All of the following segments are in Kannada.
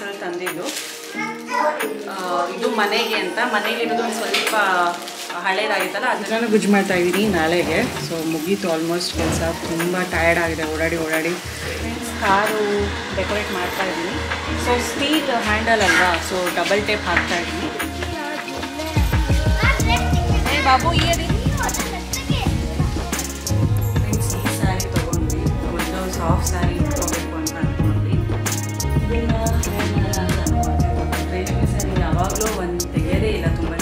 ಕಿಚನ್ಸಲ್ಲಿ ತಂದಿದ್ದು ಆ, ಇದು ಮನೆಗೆ ಅಂತ ಮನೇಲಿರೋದು ಒಂದು ಸ್ವಲ್ಪ ಹಳೇದಾಗಿತ್ತಲ್ಲ ಅದನ್ನ ಗುಜ್ಜು ಮಾಡ್ತಾ ಇದ್ದೀನಿ ನಾಳೆಗೆ ಸೊ ಮುಗೀತು ಆಲ್ಮೋಸ್ಟ್ ಕೆಲಸ ತುಂಬ ಟಯರ್ಡ್ ಆಗಿದೆ ಓಡಾಡಿ ಓಡಾಡಿ ಕಾರು ಡೆಕೋರೇಟ್ ಮಾಡ್ತಾ ಇದ್ದೀನಿ ಸೊ ಸ್ಟೀಲ್ ಹ್ಯಾಂಡಲ್ ಅಲ್ವಾ ಸೊ ಡಬಲ್ ಟೇಪ್ ಹಾಕ್ತಾ ಇದ್ದೀನಿ ಏ ಬಾಬು ಈ ಫ್ರೆಂಡ್ಸ್ ಈ ಸ್ಯಾರಿ ತೊಗೊಂಡ್ವಿ ಒಂದು ಸಾಫ್ಟ್ ಸ್ಯಾರಿ ತೊಗೋಬೇಕು ಅಂತ ಅಂದ್ಕೊಂಡ್ವಿ ಇದನ್ನ ಏನ್ ಮಾಡೋಣ ಅಂತ ಅನ್ಕೊಂಡೆ. ರೇಷ್ಮೆ ಸ್ಯಾರಿ ಯಾವಾಗಲೂ ಒಂದು ತೆಗೆಯೋದೇ ಇಲ್ಲ ತುಂಬ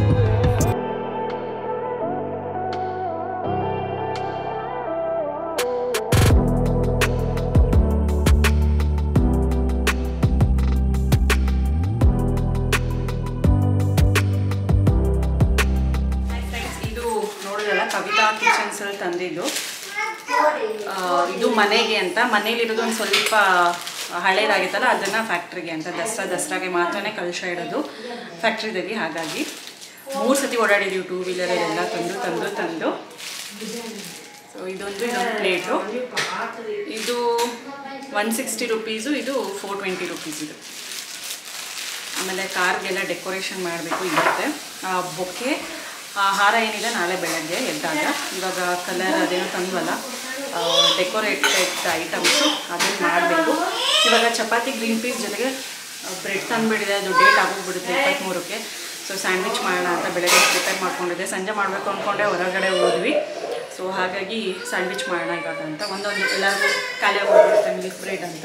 ಫ್ರೆಂಡ್ಸ್ ಇದು ನೋಡಿದ್ರಲ್ಲ ಕವಿತಾ ಕಿಚನ್ಸಲ್ಲಿ ತಂದಿದ್ದು ಆ, ಇದು ಮನೆಗೆ ಅಂತ ಮನೇಲಿರೋದು ಒಂದು ಸ್ವಲ್ಪ ಹಳೇದಾಗಿತ್ತಲ್ಲ ಅದನ್ನು ಫ್ಯಾಕ್ಟ್ರಿಗೆ ಅಂತ ದಸರಾ ದಸರಾಗೆ ಮಾತ್ರನೇ ಕಲಶ ಇಡೋದು ಫ್ಯಾಕ್ಟ್ರಿದಲ್ಲಿ ಹಾಗಾಗಿ ಮೂರು ಸತಿ ಓಡಾಡಿದ್ದೀವಿ ಟೂ ವೀಲರಲ್ಲೆಲ್ಲ ತಂದು ತಂದು ತಂದು ಸೊ ಇದೊಂದು ಇದೊಂದು ಪ್ಲೇಟು ಇದು ಒನ್ ಸಿಕ್ಸ್ಟಿ ರುಪೀಸು ಇದು ಫೋರ್ ಟ್ವೆಂಟಿ ರುಪೀಸ್ ಇದು ಆಮೇಲೆ ಕಾರ್ಗೆಲ್ಲ ಡೆಕೋರೇಷನ್ ಮಾಡಬೇಕು ಇರುತ್ತೆ ಆ ಬೊಕ್ಕೆ ಆ ಹಾರ ಏನಿದೆ ನಾಳೆ ಬೆಳಗ್ಗೆ ಎದ್ದಾಗ ಇವಾಗ ಕಲರ್ ಅದೇನೋ ತಂದ್ವಲ್ಲ ಡೆಕೋರೇಟೆಡ್ ಐಟಮ್ಸು ಅದನ್ನು ಮಾಡಬೇಕು ಇವಾಗ ಚಪಾತಿ ಗ್ರೀನ್ ಪೀಸ್ ಜೊತೆಗೆ ಬ್ರೆಡ್ ತಂದುಬಿಟ್ಟಿದೆ ಅದು ಡೇಟ್ ಆಗೋಗ್ಬಿಡುತ್ತೆ ಇಪ್ಪತ್ತ್ಮೂರಕ್ಕೆ ಸೊ ಸ್ಯಾಂಡ್ವಿಚ್ ಮಾಡೋಣ ಅಂತ ಬೆಳಗ್ಗೆ ಪ್ರಿಪೇರ್ ಮಾಡ್ಕೊಂಡಿದ್ದೆ ಸಂಜೆ ಮಾಡಬೇಕು ಅಂದ್ಕೊಂಡೆ ಹೊರಗಡೆ ಹೋದ್ವಿ ಸೊ ಹಾಗಾಗಿ ಸ್ಯಾಂಡ್ವಿಚ್ ಮಾಡೋಣ ಇವಾಗ ಅಂತ ಒಂದೊಂದು ಎಲ್ಲರಿಗೂ ಖಾಲಿ ಆಗೋಗ್ಬಿಡುತ್ತೆ ಮಿಲ್ಕ್ ಬ್ರೆಡ್ ಅಂತ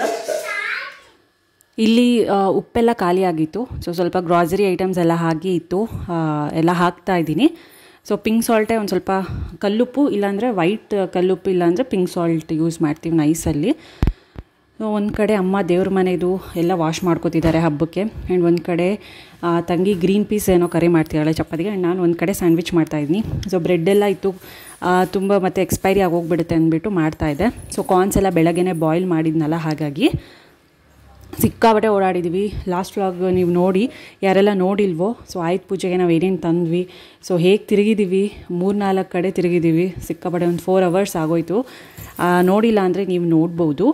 ಇಲ್ಲಿ ಆ, ಉಪ್ಪೆಲ್ಲ ಖಾಲಿ ಆಗಿತ್ತು ಸೊ ಸ್ವಲ್ಪ ಗ್ರಾಸರಿ ಐಟಮ್ಸ್ ಎಲ್ಲ ಹಾಗೆ ಇತ್ತು ಆ, ಎಲ್ಲ ಹಾಕ್ತಾ ಇದ್ದೀನಿ ಸೊ ಪಿಂಕ್ ಸಾಲ್ಟೇ ಒಂದು ಸ್ವಲ್ಪ ಕಲ್ಲುಪ್ಪು ಇಲ್ಲಾಂದರೆ ವೈಟ್ ಕಲ್ಲುಪ್ಪು ಇಲ್ಲಾಂದರೆ ಪಿಂಕ್ ಸಾಲ್ಟ್ ಯೂಸ್ ಮಾಡ್ತೀವಿ ನೈಸಲ್ಲಿ ಸೊ ಒಂದು ಕಡೆ ಅಮ್ಮ ದೇವ್ರ ಮನೆದು ಎಲ್ಲ ವಾಶ್ ಮಾಡ್ಕೋತಿದ್ದಾರೆ ಹಬ್ಬಕ್ಕೆ ಆ್ಯಂಡ್ ಒಂದು ಕಡೆ ಆ, ತಂಗಿ ಗ್ರೀನ್ ಪೀಸ್ ಏನೋ ಕರಿ ಮಾಡ್ತಿದ್ದಾಳೆ ಚಪಾತಿಗೆ ಆ್ಯಂಡ್ ನಾನು ಒಂದು ಕಡೆ ಸ್ಯಾಂಡ್ವಿಚ್ ಮಾಡ್ತಾಯಿದ್ದೀನಿ ಸೊ ಬ್ರೆಡ್ ಎಲ್ಲ ಇತ್ತು ಆ, ತುಂಬ ಮತ್ತು ಎಕ್ಸ್ಪೈರಿ ಆಗೋಗ್ಬಿಡುತ್ತೆ ಅಂದ್ಬಿಟ್ಟು ಮಾಡ್ತಾಯಿದ್ದೆ ಸೊ ಕಾರ್ನ್ಸ್ ಎಲ್ಲ ಬೆಳಗ್ಗೆನೇ ಬಾಯ್ಲ್ ಮಾಡಿದ್ನಲ್ಲ ಹಾಗಾಗಿ ಸಿಕ್ಕಾಬಟ್ಟೆ ಓಡಾಡಿದ್ದೀವಿ ಲಾಸ್ಟ್ ವ್ಲಾಗ್ ನೀವು ನೋಡಿ ಯಾರೆಲ್ಲ ನೋಡಿಲ್ವೋ ಸೊ ಆಯುಧ ಪೂಜೆಗೆ ನಾವು ಏನೇನು ತಂದ್ವಿ ಸೊ ಹೇಗೆ ತಿರುಗಿದ್ದೀವಿ ಮೂರು ನಾಲ್ಕು ಕಡೆ ತಿರುಗಿದ್ದೀವಿ ಸಿಕ್ಕಾಬಟ್ಟೆ ಒಂದು ಫೋರ್ ಅವರ್ಸ್ ಆಗೋಯ್ತು ಆ, ನೋಡಿಲ್ಲ ಅಂದರೆ ನೀವು ನೋಡ್ಬೋದು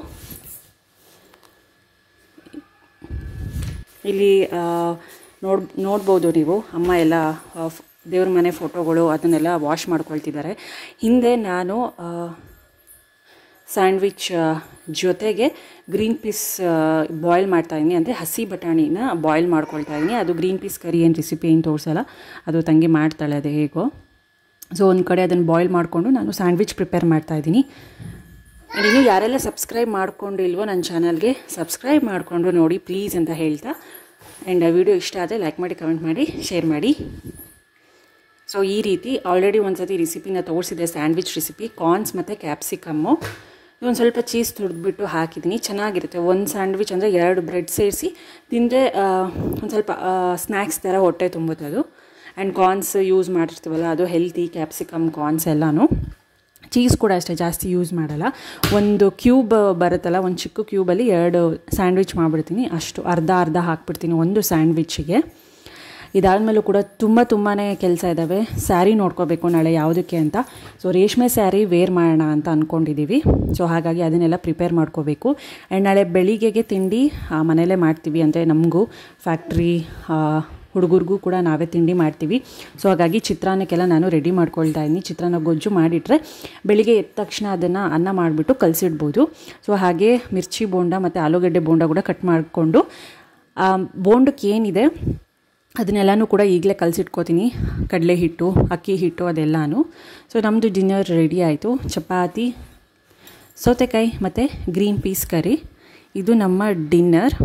ಇಲ್ಲಿ ಆ, ನೋಡ್ ನೋಡ್ಬೋದು ನೀವು ಅಮ್ಮ ಎಲ್ಲ ಆ, ಫ್- ದೇವ್ರ ಮನೆ ಫೋಟೋಗಳು ಅದನ್ನೆಲ್ಲ ವಾಶ್ ಮಾಡ್ಕೊಳ್ತಿದ್ದಾರೆ ಹಿಂದೆ ನಾನು ಆ, ಸ್ಯಾಂಡ್ವಿಚ್ ಆ, ಜೊತೆಗೆ ಗ್ರೀನ್ ಪೀಸ್ ಬಾಯ್ಲ್ ಮಾಡ್ತಾಯಿದ್ದೀನಿ ಅಂದರೆ ಹಸಿ ಬಟಾಣಿನ ಬಾಯ್ಲ್ ಮಾಡ್ಕೊಳ್ತಾ ಇದ್ದೀನಿ ಅದು ಗ್ರೀನ್ ಪೀಸ್ ಕರಿ ಏನು ರೆಸಿಪಿ ಏನು ತೋರಿಸಲ್ಲ ಅದು ತಂಗಿ ಮಾಡ್ತಾಳೆ ಅದು ಹೇಗೋ ಸೊ ಒಂದು ಕಡೆ ಅದನ್ನು ಬಾಯ್ಲ್ ಮಾಡಿಕೊಂಡು ನಾನು ಸ್ಯಾಂಡ್ವಿಚ್ ಪ್ರಿಪೇರ್ ಮಾಡ್ತಾಯಿದ್ದೀನಿ ಇನ್ನು ಯಾರೆಲ್ಲ ಸಬ್ಸ್ಕ್ರೈಬ್ ಮಾಡ್ಕೊಂಡಿಲ್ವೋ ನನ್ನ ಚಾನಲ್ಗೆ ಸಬ್ಸ್ಕ್ರೈಬ್ ಮಾಡಿಕೊಂಡು ನೋಡಿ ಪ್ಲೀಸ್ ಅಂತ ಹೇಳ್ತಾ ಆ್ಯಂಡ್ ವಿಡಿಯೋ ಇಷ್ಟ ಆದರೆ ಲೈಕ್ ಮಾಡಿ ಕಮೆಂಟ್ ಮಾಡಿ ಶೇರ್ ಮಾಡಿ ಸೊ ಈ ರೀತಿ ಆಲ್ರೆಡಿ ಒಂದು ಸತಿ ರೆಸಿಪಿನ ತೋರಿಸಿದೆ ಸ್ಯಾಂಡ್ವಿಚ್ ರೆಸಿಪಿ ಕಾರ್ನ್ಸ್ ಮತ್ತು ಕ್ಯಾಪ್ಸಿಕಮ್ಮು ಒಂದು ಸ್ವಲ್ಪ ಚೀಸ್ ತುರಿದ್ಬಿಟ್ಟು ಹಾಕಿದ್ದೀನಿ ಚೆನ್ನಾಗಿರುತ್ತೆ ಒಂದು ಸ್ಯಾಂಡ್ವಿಚ್ ಅಂದರೆ ಎರಡು ಬ್ರೆಡ್ ಸೇರಿಸಿ ತಿಂದರೆ ಒಂದು ಸ್ವಲ್ಪ ಸ್ನ್ಯಾಕ್ಸ್ ಥರ ಹೊಟ್ಟೆ ತುಂಬುತ್ತೆ ಅದು ಆ್ಯಂಡ್ ಕಾರ್ನ್ಸ್ ಯೂಸ್ ಮಾಡಿರ್ತೀವಲ್ಲ ಅದು ಹೆಲ್ತಿ ಕ್ಯಾಪ್ಸಿಕಮ್ ಕಾರ್ನ್ಸ್ ಎಲ್ಲನೂ ಚೀಸ್ ಕೂಡ ಅಷ್ಟೇ ಜಾಸ್ತಿ ಯೂಸ್ ಮಾಡಲ್ಲ ಒಂದು ಕ್ಯೂಬ್ ಬರುತ್ತಲ್ಲ ಒಂದು ಚಿಕ್ಕ ಕ್ಯೂಬಲ್ಲಿ ಎರಡು ಸ್ಯಾಂಡ್ವಿಚ್ ಮಾಡಿಬಿಡ್ತೀನಿ ಅಷ್ಟು ಅರ್ಧ ಅರ್ಧ ಹಾಕ್ಬಿಡ್ತೀನಿ ಒಂದು ಸ್ಯಾಂಡ್ವಿಚ್ಗೆ ಇದಾದಮೇಲೂ ಕೂಡ ತುಂಬ ತುಂಬಾ ಕೆಲಸ ಇದ್ದಾವೆ ಸ್ಯಾರಿ ನೋಡ್ಕೋಬೇಕು ನಾಳೆ ಯಾವುದಕ್ಕೆ ಅಂತ ಸೊ ರೇಷ್ಮೆ ಸ್ಯಾರಿ ವೇರ್ ಮಾಡೋಣ ಅಂತ ಅಂದ್ಕೊಂಡಿದ್ದೀವಿ ಸೊ ಹಾಗಾಗಿ ಅದನ್ನೆಲ್ಲ ಪ್ರಿಪೇರ್ ಮಾಡ್ಕೋಬೇಕು ಆ್ಯಂಡ್ ನಾಳೆ ಬೆಳಿಗ್ಗೆಗೆ ತಿಂಡಿ ಆ, ಮನೇಲೇ ಮಾಡ್ತೀವಿ ಅಂದರೆ ನಮಗೂ ಫ್ಯಾಕ್ಟ್ರಿ ಹುಡುಗರಿಗೂ ಕೂಡ ನಾವೇ ತಿಂಡಿ ಮಾಡ್ತೀವಿ ಸೊ ಹಾಗಾಗಿ ಚಿತ್ರಾನ್ನಕ್ಕೆಲ್ಲ ನಾನು ರೆಡಿ ಮಾಡ್ಕೊಳ್ತಾ ಇದ್ದೀನಿ ಚಿತ್ರಾನ್ನ ಗೊಜ್ಜು ಮಾಡಿಟ್ರೆ ಬೆಳಿಗ್ಗೆ ಎದ್ದ ತಕ್ಷಣ ಅದನ್ನು ಅನ್ನ ಮಾಡಿಬಿಟ್ಟು ಕಲಸಿಡ್ಬೋದು ಸೊ ಹಾಗೆ ಮಿರ್ಚಿ ಬೋಂಡ ಮತ್ತು ಆಲೂಗಡ್ಡೆ ಬೋಂಡ ಕೂಡ ಕಟ್ ಮಾಡಿಕೊಂಡು ಬೋಂಡಕ್ಕೆ ಏನಿದೆ ಅದನ್ನೆಲ್ಲನೂ ಕೂಡ ಈಗಲೇ ಕಲಸಿಟ್ಕೋತೀನಿ ಕಡಲೆ ಹಿಟ್ಟು ಅಕ್ಕಿ ಹಿಟ್ಟು ಅದೆಲ್ಲನೂ ಸೊ ನಮ್ಮದು ಡಿನ್ನರ್ ರೆಡಿ ಆಯಿತು ಚಪಾತಿ ಸೌತೆಕಾಯಿ ಮತ್ತು ಗ್ರೀನ್ ಪೀಸ್ ಕರಿ ಇದು ನಮ್ಮ ಡಿನ್ನರ್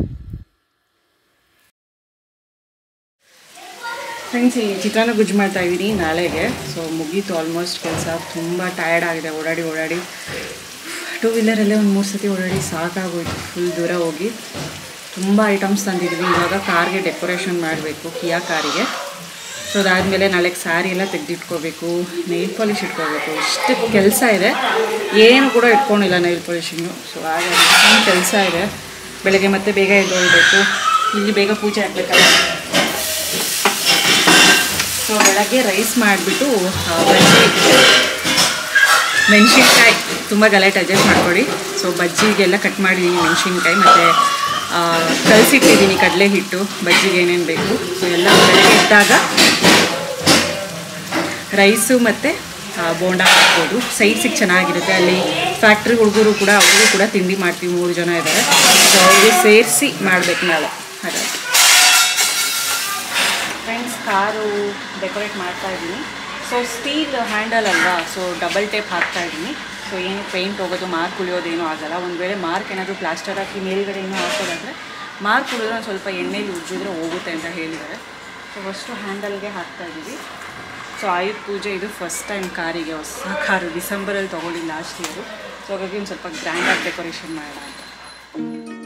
ಫ್ರೆಂಡ್ಸ್ ಈ ಚಿತ್ರಾನ್ನ ಗುಜ್ಜು ಮಾಡ್ತಾ ಇದ್ದೀನಿ ನಾಳೆಗೆ ಸೊ ಮುಗೀತು ಆಲ್ಮೋಸ್ಟ್ ಕೆಲಸ ತುಂಬ ಟಯರ್ಡ್ ಆಗಿದೆ ಓಡಾಡಿ ಓಡಾಡಿ ಟೂ ವೀಲರಲ್ಲೇ ಒಂದು ಮೂರು ಸತಿ ಓಡಾಡಿ ಸಾಕಾಗೋಯ್ತು ಫುಲ್ ದೂರ ಹೋಗಿ ತುಂಬ ಐಟಮ್ಸ್ ತಂದಿದ್ವಿ ಇವಾಗ ಕಾರ್ಗೆ ಡೆಕೋರೇಷನ್ ಮಾಡಬೇಕು ಕಿಯಾ ಕಾರಿಗೆ ಸೊ ಅದಾದಮೇಲೆ ನಾಳೆಗೆ ಸ್ಯಾರಿ ಎಲ್ಲ ತೆಗೆದಿಟ್ಕೋಬೇಕು ನೈಲ್ ಪಾಲಿಶ್ ಇಟ್ಕೋಬೇಕು ಇಷ್ಟು ಕೆಲಸ ಇದೆ ಏನು ಕೂಡ ಇಟ್ಕೊಂಡಿಲ್ಲ ನೈಲ್ ಪಾಲಿಶಿಂಗು ಸೊ ಹಾಗಾಗಿ ಕೆಲಸ ಇದೆ ಬೆಳಗ್ಗೆ ಮತ್ತೆ ಬೇಗ ಎದ್ದೊಳ್ಬೇಕು ಇಲ್ಲಿ ಬೇಗ ಪೂಜೆ ಆಗಬೇಕಲ್ಲ ಸೊ ಬೆಳಗ್ಗೆ ರೈಸ್ ಮಾಡಿಬಿಟ್ಟು ಬಜ್ಜಿ ಮೆಣಸಿನ್ಕಾಯಿ ತುಂಬ ಗಲಾಟೆ ಅಡ್ಜಸ್ಟ್ ಮಾಡ್ಕೊಳ್ಳಿ ಸೊ ಬಜ್ಜಿಗೆಲ್ಲ ಕಟ್ ಮಾಡಿದ್ದೀನಿ ಮೆಣಸಿನ್ಕಾಯಿ ಮತ್ತು ಕಲಸಿಟ್ಟಿದ್ದೀನಿ ಕಡಲೆ ಹಿಟ್ಟು ಬಜ್ಜಿಗೆ ಏನೇನು ಬೇಕು ಸೊ ಎಲ್ಲ ಬೆಳಗ್ಗೆ ಇಟ್ಟಾಗ ರೈಸು ಮತ್ತು ಬೋಂಡ ಹಾಕ್ಬೋದು ಸೈಡ್ಸಿಗೆ ಚೆನ್ನಾಗಿರುತ್ತೆ ಅಲ್ಲಿ ಫ್ಯಾಕ್ಟ್ರಿ ಹುಡುಗರು ಕೂಡ ಅವ್ರಿಗೂ ಕೂಡ ತಿಂಡಿ ಮಾಡ್ತೀವಿ ಮೂರು ಜನ ಇದ್ದಾರೆ ಸೊ ಅವ್ರಿಗೆ ಸೇರಿಸಿ ಮಾಡಬೇಕು ನಾಳೆ ಹಾಗಾಗಿ ಫ್ರೆಂಡ್ಸ್ ಕಾರು ಡೆಕೋರೇಟ್ ಮಾಡ್ತಾ ಇದ್ದೀನಿ ಸೊ ಸ್ಟೀಲ್ ಹ್ಯಾಂಡಲ್ ಅಲ್ವಾ ಸೊ ಡಬಲ್ ಟೇಪ್ ಹಾಕ್ತಾ ಇದ್ದೀನಿ ಸೊ ಏನು ಪೇಂಟ್ ಹೋಗೋದು ಮಾರ್ಕ್ ಉಳಿಯೋದೇನೂ ಆಗಲ್ಲ ಒಂದು ವೇಳೆ ಮಾರ್ಕ್ ಏನಾದರೂ ಪ್ಲಾಸ್ಟರ್ ಹಾಕಿ ಮೇಲ್ಗಡೆ ಏನೋ ಹಾಕೋದಾದರೆ ಮಾರ್ಕ್ ಉಳಿದ್ರೆ ಒಂದು ಸ್ವಲ್ಪ ಎಣ್ಣೆಲಿ ಉಜ್ಜಿದ್ರೆ ಹೋಗುತ್ತೆ ಅಂತ ಹೇಳಿದ್ದಾರೆ ಸೊ ಫಸ್ಟು ಹ್ಯಾಂಡಲ್ಗೆ ಹಾಕ್ತಾ ಇದ್ದೀವಿ ಸೊ ಆಯುಧ ಪೂಜೆ ಇದು ಫಸ್ಟ್ ಟೈಮ್ ಕಾರಿಗೆ ಹೊಸ ಕಾರು ಡಿಸೆಂಬರಲ್ಲಿ ತೊಗೊಂಡಿಲ್ಲ ಲಾಸ್ಟ್ ಇಯರು ಸೊ ಹಾಗಾಗಿ ಒಂದು ಸ್ವಲ್ಪ ಗ್ರ್ಯಾಂಡಾಗಿ ಡೆಕೋರೇಷನ್ ಮಾಡೋಣ ಅಂತ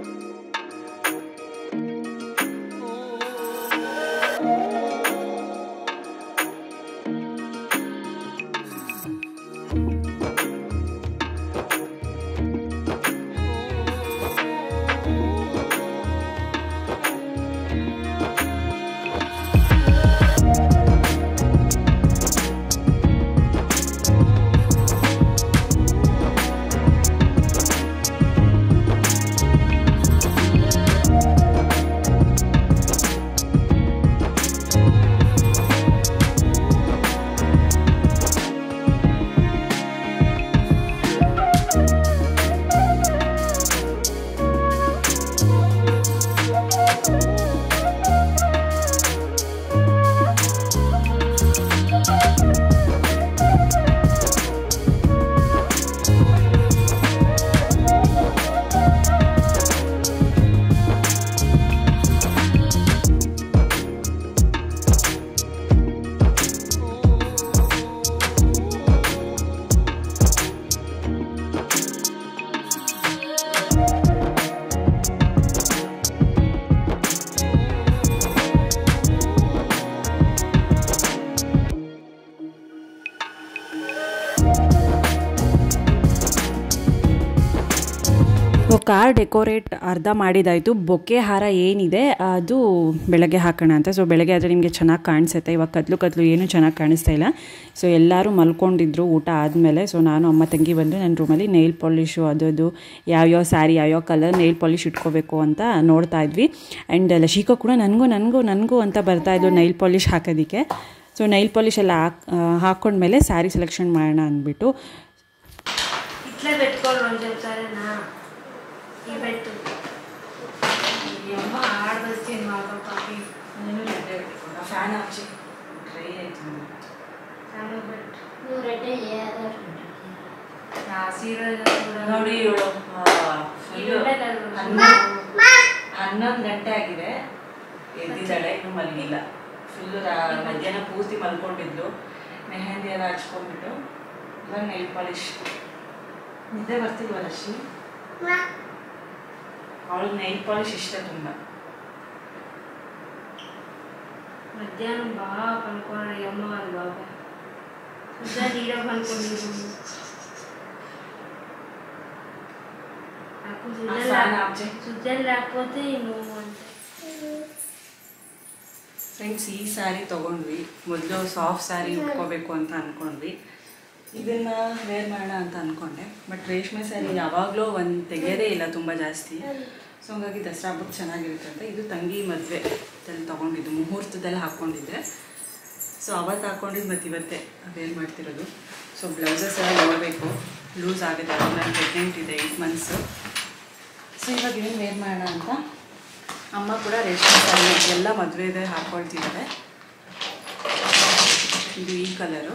ಸೊ ಕಾರ್ ಡೆಕೋರೇಟ್ ಅರ್ಧ ಮಾಡಿದಾಯಿತು ಬೊಕ್ಕೆ ಹಾರ ಏನಿದೆ ಅದು ಬೆಳಗ್ಗೆ ಹಾಕೋಣ ಅಂತ ಸೊ ಬೆಳಗ್ಗೆ ಆದರೆ ನಿಮಗೆ ಚೆನ್ನಾಗಿ ಕಾಣಿಸುತ್ತೆ ಇವಾಗ ಕತ್ಲು ಕತ್ಲು ಏನೂ ಚೆನ್ನಾಗಿ ಕಾಣಿಸ್ತಾ ಇಲ್ಲ ಸೊ ಎಲ್ಲರೂ ಮಲ್ಕೊಂಡಿದ್ರು ಊಟ ಆದಮೇಲೆ ಸೊ ನಾನು ಅಮ್ಮ ತಂಗಿ ಬಂದು ನನ್ನ ರೂಮಲ್ಲಿ ನೈಲ್ ಪಾಲಿಶು ಅದು ಅದು ಯಾವ್ಯಾವ ಸ್ಯಾರಿ ಯಾವ್ಯಾವ ಕಲರ್ ನೈಲ್ ಪಾಲಿಶ್ ಇಟ್ಕೋಬೇಕು ಅಂತ ನೋಡ್ತಾ ಇದ್ವಿ ಆ್ಯಂಡ್ ಲಶಿಕಾ ಕೂಡ ನನಗೂ ನನಗೂ ನನಗೂ ಅಂತ ಬರ್ತಾ ಇದ್ಲು ನೈಲ್ ಪಾಲಿಶ್ ಹಾಕೋದಕ್ಕೆ ಸೊ ನೈಲ್ ಪಾಲಿಶ್ ಎಲ್ಲ ಹಾಕ್ ಹಾಕ್ಕೊಂಡ್ಮೇಲೆ ಸ್ಯಾರಿ ಸೆಲೆಕ್ಷನ್ ಮಾಡೋಣ ಅಂದ್ಬಿಟ್ಟು ఇట్లా పెట్టుకోవాలి అని చెప్తారేనా ఈ పెట్టు ఈ అమ్మ ఆడదొచ్చింది మాతో పాపి ಫ್ಯಾನ್ ಹಚ್ಚಿ ಡ್ರೈ ಆಯ್ತು చాలా పెట్టు నువ్వు రెడ్డి చేయాలి నా సీరియల్ కూడా ನೋಡಿ ಇವಳು ಇದು ಉಂಟಲ್ಲ ಹನ್ನೊಂದು ಗಂಟೆ ಆಗಿದೆ ಎದ್ದಿದ್ದಾಳೆ ಇನ್ನು ಮಲಗಿಲ್ಲ ಫುಲ್ ಮಧ್ಯಾಹ್ನ ಪೂರ್ತಿ ಮಲ್ಕೊಂಡಿದ್ಲು ಮೆಹಂದಿ ಎಲ್ಲ ಹಚ್ಕೊಂಡ್ಬಿಟ್ಟು ಇವಾಗ ನೈಲ್ ಪಾಲಿಶ್ ನಿದ್ದೆ ಬರ್ತಿಲ್ವಲ್ಲ ಶಿ ಅವಳಿಗೆ ನೈಲ್ ಪಾಲಿಶ್ ಇಷ್ಟ ತುಂಬ మధ్యాహ్నం బాగా పనుకోవాలి ఈ అమ్మ వాళ్ళు బాబా ఇంకా తీర పనుకోండి నాకు సుజన్ ఫ్యాన్ లేక- ఆఫ్ చేయి సుజన్ లేకపోతే నువ్వు అంటే ಫ್ರೆಂಡ್ಸ್ ಈ ಸ್ಯಾರಿ ತೊಗೊಂಡ್ವಿ ಮೊದಲು ಸಾಫ್ಟ್ ಸ್ಯಾರಿ ಉಟ್ಕೋಬೇಕು ಅಂತ ಅಂದ್ಕೊಂಡ್ವಿ ಇದನ್ನು ವೇರ್ ಮಾಡೋಣ ಅಂತ ಅಂದ್ಕೊಂಡೆ ಬಟ್ ರೇಷ್ಮೆ ಸ್ಯಾರಿ ಯಾವಾಗಲೂ ಒಂದು ತೆಗೆಯೋದೇ ಇಲ್ಲ ತುಂಬ ಜಾಸ್ತಿ ಸೊ ಹಂಗಾಗಿ ದಸರಾ ಹಬ್ಬಕ್ಕೆ ಚೆನ್ನಾಗಿರುತ್ತೆ ಅಂತ ಇದು ತಂಗಿ ಮದುವೆ ಅಲ್ಲಿ ತೊಗೊಂಡಿದ್ದು ಮುಹೂರ್ತದಲ್ಲಿ ಹಾಕ್ಕೊಂಡಿದ್ದೆ ಸೊ ಅವತ್ತು ಹಾಕ್ಕೊಂಡಿದ್ದು ಮತ್ತು ಇವತ್ತೇ ವೇರ್ ಮಾಡ್ತಿರೋದು ಸೊ ಬ್ಲೌಸಸ್ ಎಲ್ಲ ನೋಡಬೇಕು ಲೂಸ್ ಆಗುತ್ತೆ ಅದು ನಾನು ಪ್ರೆಗ್ನೆಂಟ್ ಇದೆ ಏಯ್ಟ್ ಮಂತ್ಸು ಸೊ ಇವಾಗ ಏನು ವೇರ್ ಮಾಡೋಣ ಅಂತ ಅಮ್ಮ ಕೂಡ ರೇಷ್ಮೆ ಸ್ಯಾರಿ ಎಲ್ಲ ಮದುವೆದೆ ಹಾಕ್ಕೊಳ್ತಿದ್ದಾರೆ ಇದು ಈ ಕಲರು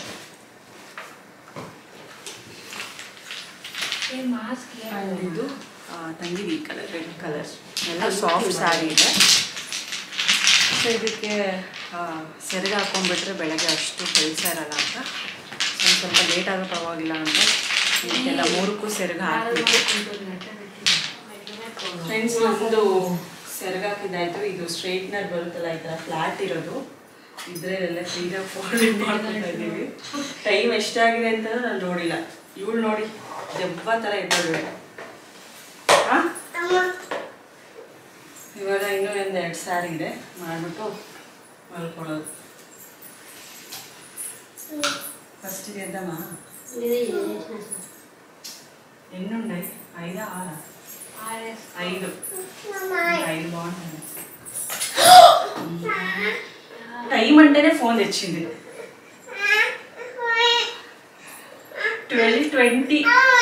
ఏ మాస్క్ ಆ್ಯಂಡ್ ಇದು ಆ, ತಂಗಿದು ಈ ಕಲರ್ ರೆಡ್ ಕಲರ್ ಎಲ್ಲ ಸಾಫ್ಟ್ ಸ್ಯಾರಿ ಇದೆ ಸೊ ಇದಕ್ಕೆ ಆ, ಸೆರಗು ಹಾಕೊಂಡ್ಬಿಟ್ರೆ ಬೆಳಗ್ಗೆ ಅಷ್ಟು ಕೆಲಸ ಇರಲ್ಲ ಅಂತ ಸೊ ಒಂದು ಸ್ವಲ್ಪ ಲೇಟ್ ಆಗೋ ಪರವಾಗಿಲ್ಲ ಅಂತ ಇದಕ್ಕೆಲ್ಲ ಮೂರಕ್ಕೂ ಸೆರಗು ಹಾಕ್ಬಿಟ್ಟು ಫ್ರೆಂಡ್ಸ್ ನಮ್ಮದು ಸೆರಗು ಹಾಕಿದ್ದಾಯ್ತು ಇದು ಸ್ಟ್ರೈಟ್ನರ್ ಬರುತ್ತಲ್ಲ ಈ ಥರ ಫ್ಲಾಟ್ ಇರೋದು ಇದ್ರಲ್ಲೆಲ್ಲ ಫ್ರೀಡಾಗಿ ಫಾರ್ವರ್ಡ್ ಮಾಡ್ತಾ ಇದ್ದೀವಿ ಟೈಮ್ ಎಷ್ಟಾಗಿದೆ ಅಂತ ನಾನು ನೋಡಿಲ್ಲ ಇವಳು ನೋಡಿ ದೆವ್ವ ಥರ ಇದ್ದಳು ಹಾಂ ಇವಾಗ ಇನ್ನೂ ಒಂದು ಎರಡು ಸ್ಯಾರಿ ಇದೆ ಮಾಡಿಬಿಟ್ಟು ಮಲ್ಕೊಳ್ಳೋದು ಫಸ್ಟಿಗೆ ಎದ್ದಮ್ಮ ఇది చేసిన ಎನ್ನುಂಡೆ ಐದ ಆರ ಐದು టైం అంటేనే ఫోన్ తెచ్చింది ట్వెల్వ్ ట్వంటీ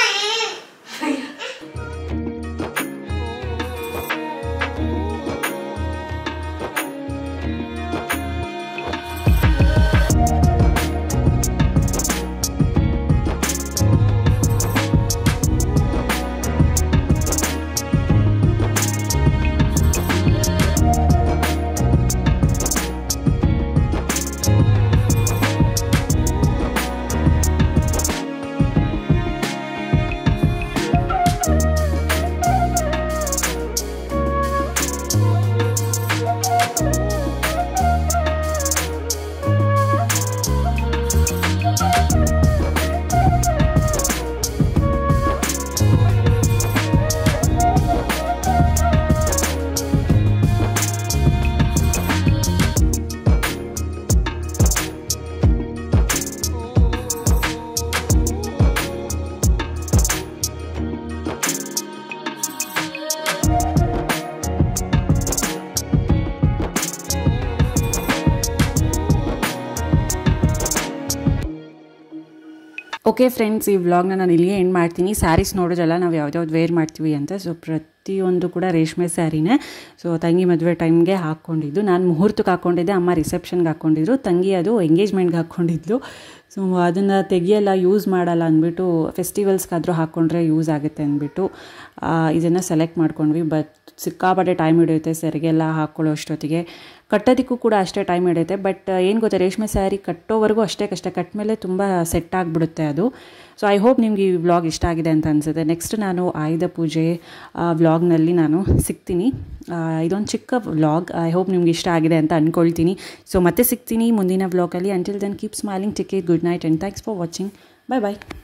ಓಕೆ ಫ್ರೆಂಡ್ಸ್ ಈ ವ್ಲಾಗ್ನ ನಾನು ಇಲ್ಲಿಗೆ ಎಂಡ್ ಮಾಡ್ತೀನಿ ಸ್ಯಾರೀಸ್ ನೋಡೋದಲ್ಲ ನಾವು ಯಾವ್ದ್ಯಾವ್ದು ವೇರ್ ಮಾಡ್ತೀವಿ ಅಂತ ಸೊ ಪ್ರತಿಯೊಂದು ಕೂಡ ರೇಷ್ಮೆ ಸ್ಯಾರಿನೇ ಸೊ ತಂಗಿ ಮದುವೆ ಟೈಮ್ಗೆ ಹಾಕ್ಕೊಂಡಿದ್ದು ನಾನು ಮುಹೂರ್ತಕ್ಕೆ ಹಾಕ್ಕೊಂಡಿದ್ದೆ ಅಮ್ಮ ರಿಸೆಪ್ಷನ್ಗೆ ಹಾಕ್ಕೊಂಡಿದ್ರು ತಂಗಿ ಅದು ಎಂಗೇಜ್ಮೆಂಟ್ಗೆ ಹಾಕ್ಕೊಂಡಿದ್ಲು ಸೊ ಅದನ್ನು ತೆಗಿಯಲ್ಲ ಯೂಸ್ ಮಾಡಲ್ಲ ಅಂದ್ಬಿಟ್ಟು ಫೆಸ್ಟಿವಲ್ಸ್ಗಾದರೂ ಹಾಕ್ಕೊಂಡ್ರೆ ಯೂಸ್ ಆಗುತ್ತೆ ಅಂದ್ಬಿಟ್ಟು ಇದನ್ನು ಸೆಲೆಕ್ಟ್ ಮಾಡ್ಕೊಂಡ್ವಿ ಬಟ್ ಸಿಕ್ಕಾಪಟ್ಟೆ ಟೈಮ್ ಹಿಡಿಯುತ್ತೆ ಸೆರಿಗೆಲ್ಲ ಹಾಕ್ಕೊಳ್ಳೋ ಅಷ್ಟೊತ್ತಿಗೆ ಕಟ್ಟೋದಕ್ಕೂ ಕೂಡ ಅಷ್ಟೇ ಟೈಮ್ ಹಿಡಿಯುತ್ತೆ ಬಟ್ ಏನು ಗೊತ್ತಾ ರೇಷ್ಮೆ ಸ್ಯಾರಿ ಕಟ್ಟೋವರೆಗೂ ಅಷ್ಟೇ ಕಷ್ಟ ಕಟ್ಟ ಮೇಲೆ ತುಂಬ ಸೆಟ್ ಆಗಿಬಿಡುತ್ತೆ ಅದು ಸೊ ಐ ಹೋಪ್ ನಿಮ್ಗೆ ಈ ವ್ಲಾಗ್ ಇಷ್ಟ ಆಗಿದೆ ಅಂತ ಅನಿಸುತ್ತೆ ನೆಕ್ಸ್ಟ್ ನಾನು ಆಯುಧ ಪೂಜೆ ವ್ಲಾಗ್ನಲ್ಲಿ ನಾನು ಸಿಗ್ತೀನಿ ಆ, ಇದೊಂದು ಚಿಕ್ಕ ವ್ಲಾಗ್ ಐ ಹೋಪ್ ನಿಮ್ಗೆ ಇಷ್ಟ ಆಗಿದೆ ಅಂತ ಅಂದ್ಕೊಳ್ತೀನಿ ಸೊ ಮತ್ತೆ ಸಿಗ್ತೀನಿ ಮುಂದಿನ ವ್ಲಾಗಲ್ಲಿ until then keep smiling take good night and thanks for watching bye bye